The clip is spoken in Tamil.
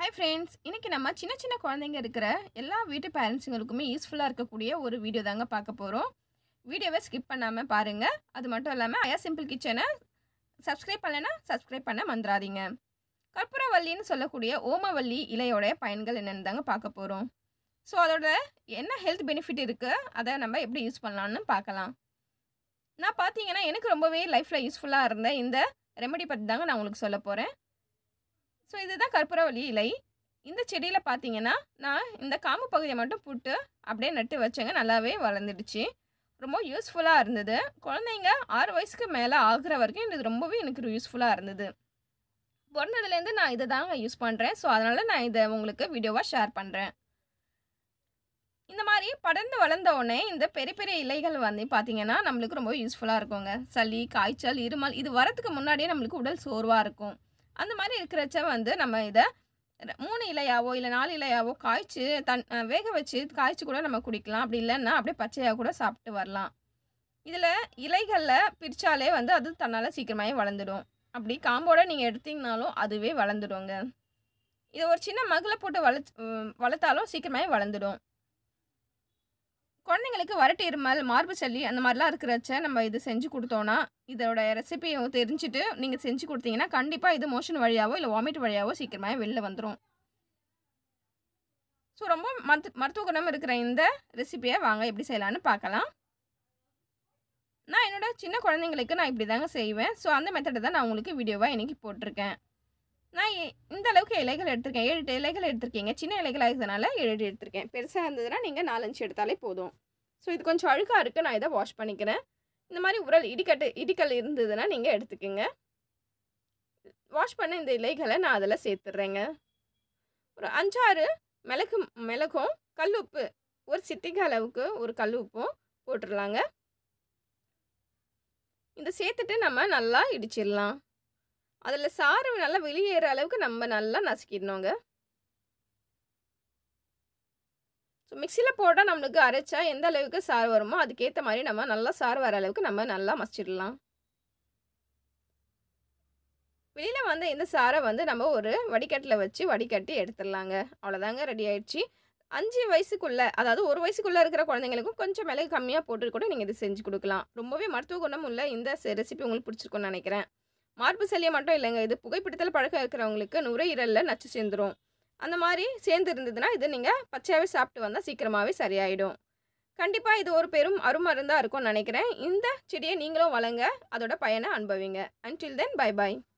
ஹாய் ஃப்ரெண்ட்ஸ் இன்னைக்கு நம்ம சின்ன சின்ன குழந்தைங்க இருக்கிற எல்லா வீட்டு பேரண்ட்ஸுங்களுக்குமே யூஸ்ஃபுல்லாக இருக்கக்கூடிய ஒரு வீடியோ தாங்க பார்க்க போகிறோம் வீடியோவை ஸ்கிப் பண்ணாமல் பாருங்கள் அது மட்டும் இல்லாமல் ஐயா சிம்பிள் கிச்சனை சப்ஸ்கிரைப் பண்ணலைன்னா சப்ஸ்கிரைப் பண்ண மறந்துடாதீங்க கற்பூரவல்லின்னு சொல்லக்கூடிய ஓமவல்லி இலையோட பயன்கள் என்னென்னு தாங்க பார்க்க போகிறோம் ஸோ அதோட என்ன ஹெல்த் பெனிஃபிட் இருக்குது அதை நம்ம எப்படி யூஸ் பண்ணலான்னு பார்க்கலாம் நான் பார்த்தீங்கன்னா எனக்கு ரொம்பவே லைஃப்பில் யூஸ்ஃபுல்லாக இருந்த இந்த ரெமெடி பற்றி தாங்க நான் உங்களுக்கு சொல்ல போகிறேன் ஸோ இதுதான் கற்பூரவள்ளி இலை இந்த செடியில் பார்த்தீங்கன்னா நான் இந்த காம்பு பகுதியை மட்டும் புட்டு அப்படியே நட்டு வச்சேங்க நல்லாவே வளர்ந்துடுச்சு ரொம்ப யூஸ்ஃபுல்லாக இருந்தது குழந்தைங்க ஆறு வயசுக்கு மேலே ஆகுற வரைக்கும் இது ரொம்பவே எனக்கு யூஸ்ஃபுல்லாக இருந்தது பிறந்ததுலேருந்து நான் இதை தாங்க யூஸ் பண்ணுறேன் ஸோ அதனால் நான் இதை உங்களுக்கு வீடியோவாக ஷேர் பண்ணுறேன் இந்த மாதிரி படர்ந்து வளர்ந்த உடனே இந்த பெரிய பெரிய இலைகள் வந்து பார்த்தீங்கன்னா நம்மளுக்கு ரொம்ப யூஸ்ஃபுல்லாக இருக்குங்க சளி காய்ச்சல் இருமல் இது வரத்துக்கு முன்னாடியே நம்மளுக்கு உடல் சோர்வாக இருக்கும் அந்த மாதிரி இருக்கிறச்ச வந்து நம்ம இதை ர- மூணு இலையாவோ இல்லை நாலு இலையாவோ காய்ச்சி தன் அஹ் வேக வச்சு காய்ச்சி கூட நம்ம குடிக்கலாம் அப்படி இல்லைன்னா அப்படியே பச்சையாக கூட சாப்பிட்டு வரலாம் இதில் இலைகளில் பிரித்தாலே வந்து அது தன்னால் சீக்கிரமாகவே வளர்ந்துடும் அப்படி காம்போட நீங்கள் எடுத்தீங்கனாலும் அதுவே வளர்ந்துடுங்க இது ஒரு சின்ன மகளை போட்டு வளர்த் வளர்த்தாலும் சீக்கிரமாகவே வளர்ந்துடும் குழந்தைங்களுக்கு வறட்டு இருமல் மார்பு சளி அந்த மாதிரிலாம் இருக்கிறச்ச நம்ம இது செஞ்சு கொடுத்தோன்னா இதோட ரெசிபியும் தெரிஞ்சுட்டு நீங்கள் செஞ்சு கொடுத்தீங்கன்னா கண்டிப்பாக இது மோஷன் வழியாவோ இல்லை வாமிட் வழியாவோ சீக்கிரமாக வெளில வந்துடும் ஸோ ரொம்ப மருத்து மருத்துவ குணம் இருக்கிற இந்த ரெசிபியை வாங்க எப்படி செய்யலான்னு பார்க்கலாம் நான் என்னோட சின்ன குழந்தைங்களுக்கு நான் இப்படி தாங்க செய்வேன் ஸோ அந்த மெத்தடை தான் நான் உங்களுக்கு வீடியோவாக இன்றைக்கி போட்டிருக்கேன் நான் இ- இந்த அளவுக்கு இலைகள் எடுத்திருக்கேன் ஏழு எட்டு இலைகள் எடுத்திருக்கீங்க சின்ன இலைகளாக இருக்கிறதுனால ஏழு எட்டு எடுத்திருக்கேன் பெருசாக இருந்ததுன்னா நீங்கள் நாலஞ்சு எடுத்தாலே போதும் ஸோ இது கொஞ்சம் அழுக்காக இருக்குது நான் இதை வாஷ் பண்ணிக்கிறேன் இந்த மாதிரி உரல் இடிக்கட்டு இடிக்கல் இருந்ததுன்னா நீங்கள் எடுத்துக்கோங்க வாஷ் பண்ண இந்த இலைகளை நான் அதில் சேர்த்துட்றேங்க ஒரு அஞ்சாறு மிளகு மிளகும் கல் உப்பு ஒரு சிட்டிகை அளவுக்கு ஒரு கல் உப்பும் போட்டுடலாங்க இதை சேர்த்துட்டு நம்ம நல்லா இடிச்சிடலாம் அதில் சாறு நல்லா வெளியேற அளவுக்கு நம்ம நல்லா நசுக்கிடணுங்க ஸோ மிக்சியில் போட்டால் நம்மளுக்கு அரைச்சா எந்த அளவுக்கு சாறு வருமோ அதுக்கேற்ற மாதிரி நம்ம நல்லா சாறு வர அளவுக்கு நம்ம நல்லா மசிச்சிடலாம் வெளியில் வந்த இந்த சாரை வந்து நம்ம ஒரு வடிகட்டில் வச்சு வடிகட்டி எடுத்துடலாங்க அவ்வளோதாங்க ரெடி ஆயிடுச்சு அஞ்சு வயசுக்குள்ளே அதாவது ஒரு வயசுக்குள்ளே இருக்கிற குழந்தைங்களுக்கும் கொஞ்சம் மிளகு கம்மியாக போட்டு கூட நீங்கள் இது செஞ்சு கொடுக்கலாம் ரொம்பவே மருத்துவ குணம் உள்ள இந்த ரெசிபி உங்களுக்கு பிடிச்சிருக்கும்னு நினைக்கிறேன் மார்பு சளியை மட்டும் இல்லைங்க இது புகைப்பிடித்தல் பழக்கம் இருக்கிறவங்களுக்கு நுரையீரலில் நச்சு சேர்ந்துரும் அந்த மாதிரி சேர்ந்து இருந்ததுன்னா இது நீங்கள் பச்சையாகவே சாப்பிட்டு வந்தால் சீக்கிரமாகவே சரியாயிடும் கண்டிப்பாக இது ஒரு பெரும் அருமருந்தாக இருக்கும்னு நினைக்கிறேன் இந்த செடியை நீங்களும் வளங்க அதோட பயனை அனுபவிங்க அன்டில் தென் பை பாய்